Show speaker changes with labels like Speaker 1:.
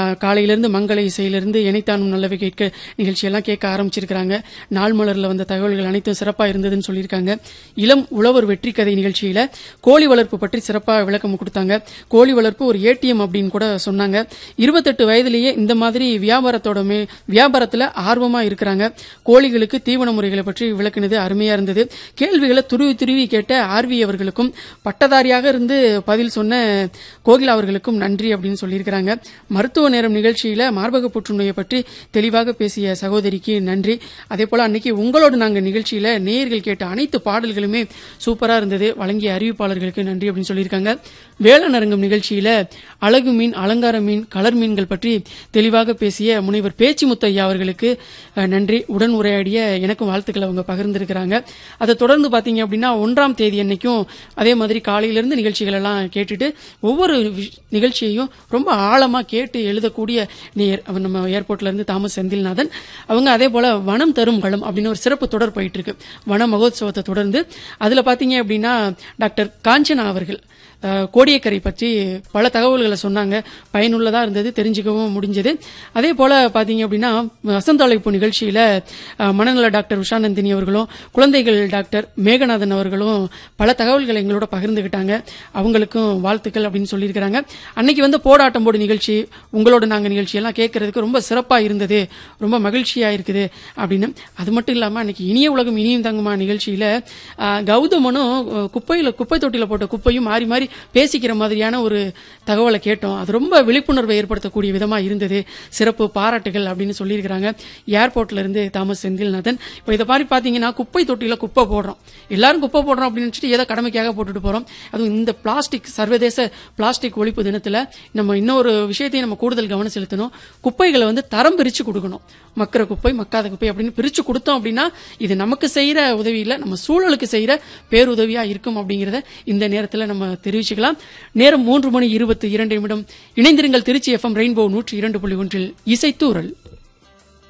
Speaker 1: காலையிலிருந்து மங்கள இசையிலிருந்து இணைத்தானும் நல்லவை கேட்க நிகழ்ச்சியெல்லாம் கேட்க ஆரம்பிச்சிருக்கிறாங்க நாள் மலர்ல வந்த தகவல்கள் அனைத்தும் சிறப்பா இருந்ததுன்னு சொல்லியிருக்காங்க இளம் உழவர் வெற்றி கதை நிகழ்ச்சியில கோழி வளர்ப்பு பற்றி சிறப்பா விளக்கம் கொடுத்தாங்க கோழி வளர்ப்பு ஒரு ஏடிஎம் அப்படின்னு கூட சொன்னாங்க இருபத்தெட்டு வயதிலேயே இந்த மாதிரி வியாபாரத்தோட மே- வியாபாரத்துல ஆர்வமா இருக்கிறாங்க கோழிகளுக்கு தீவன முறைகளை பற்றி விளக்குனது அருமையா இருந்தது கேள்விகளை துருவி துருவி கேட்ட ஆர்வி அவர்களுக்கும் பட்டதாரியாக இருந்து பதில் சொன்ன கோகிலா அவர்களுக்கும் நன்றி அப்படின்னு சொல்லியிருக்கிறாங்க மருத்துவ நேரம் நிகழ்ச்சியில மார்பக புற்றுநோயை பற்றி தெளிவாக பேசிய சகோதரிக்கு நன்றி அதே போல அன்னைக்கு உங்களோட நாங்க நிகழ்ச்சியில நேயர்கள் கேட்ட அனைத்து பாடல்களுமே சூப்பரா இருந்தது வழங்கிய அறிவிப்பாளர்களுக்கு நன்றி அப்படின்னு சொல்லியிருக்காங்க வேளாண் அரங்கம் நிகழ்ச்சியில அழகு மீன் அலங்கார மீன் கலர் மீன்கள் பற்றி தெளிவாக பேசிய முனைவர் பேச்சு முத்தையா அவர்களுக்கு அஹ், நன்றி உடன் உரையாடிய எனக்கும் வாழ்த்துக்களை அவங்க பகிர்ந்திருக்கிறாங்க அதை தொடர்ந்து பாத்தீங்க அப்படின்னா ஒன்றாம் தேதி அன்னைக்கும் அதே மாதிரி காலையிலிருந்து நிகழ்ச்சிகள் எல்லாம் கேட்டுட்டு ஒவ்வொரு விஷ்- நிகழ்ச்சியையும் ரொம்ப ஆழமா கேட்டு எழுதக்கூடிய நேயர் அவர் நம்ம ஏர்போர்ட்ல இருந்து தாமஸ் செந்தில்நாதன் அவங்க அதே போல வனம் தரும் களம் அப்படின்னு ஒரு சிறப்பு தொடர் போயிட்டு இருக்கு வன மகோத்சவத்தை தொடர்ந்து அதுல பாத்தீங்க அப்படின்னா டாக்டர் காஞ்சனா அவர்கள் அஹ், கோடியக்கரை பற்றி பல தகவல்களை சொன்னாங்க பயனுள்ளதா இருந்தது தெரிஞ்சுக்கவும் முடிஞ்சது அதே போல பாத்தீங்க அப்படின்னா வசந்த அழைப்பு நிகழ்ச்சியில அஹ், மனநல டாக்டர் உஷாநந்தினி அவர்களும் குழந்தைகள் டாக்டர் மேகநாதன் அவர்களும் பல தகவல்களை எங்களோட பகிர்ந்துகிட்டாங்க அவங்களுக்கும் வாழ்த்துக்கள் அப்படின்னு சொல்லியிருக்கிறாங்க அன்னைக்கு வந்து போடாட்டம் போடு நிகழ்ச்சி உங்களோட நாங்க நிகழ்ச்சி எல்லாம் கேட்கறதுக்கு ரொம்ப சிறப்பா இருந்தது ரொம்ப மகிழ்ச்சியா இருக்குது அப்படின்னு அது மட்டும் இல்லாம அன்னைக்கு இனிய உலகம் இனியும் தங்குமா நிகழ்ச்சியில அஹ், கௌதமனும் அஹ், குப்பையில குப்பை தொட்டியில போட்ட குப்பையும் மாறி மாறி பேசிக்கிற மாதிரியான ஒரு தகவலை கேட்டோம் அது ரொம்ப விழிப்புணர்வை ஏற்படுத்தக்கூடிய விதமா இருந்தது சிறப்பு பாராட்டுகள் அப்படின்னு சொல்லியிருக்கிறாங்க ஏர்போர்ட்ல இருந்து தாமஸ் செந்தில்நாதன் இப்போ இதை மாதிரி பாத்தீங்கன்னா குப்பை தொட்டியில குப்பை போடுறோம் எல்லாரும் குப்பை போடுறோம் அப்படின்னு நினைச்சிட்டு ஏதோ கடமைக்காக போட்டுட்டு போறோம் அதுவும் இந்த பிளாஸ்டிக் சர்வதேச பிளாஸ்டிக் ஒழிப்பு தினத்துல நம்ம இன்னொரு விஷயத்தையும் நம்ம கூடுதல் கவனம் செலுத்தணும் குப்பைகளை வந்து தரம் பிரிச்சு கொடுக்கணும் மக்கிற குப்பை மக்காத குப்பை அப்படின்னு பிரிச்சு கொடுத்தோம் அப்படின்னா இது நமக்கு செய்யற உதவி இல்ல நம்ம சூழலுக்கு செய்யற பேருதவியா இருக்கும் அப்படிங்கறத இந்த நேரத்துல நம்ம தெரிவிச்சுக்கலாம் நேரம் மூன்று மணி இருபத்தி இரண்டு நிமிடம் இணைந்திருங்கள் திருச்சி எஃப்எம் ரெயின்போ நூற்றி இரண்டு புள்ளி ஒன்றில் இசைத்தூரல்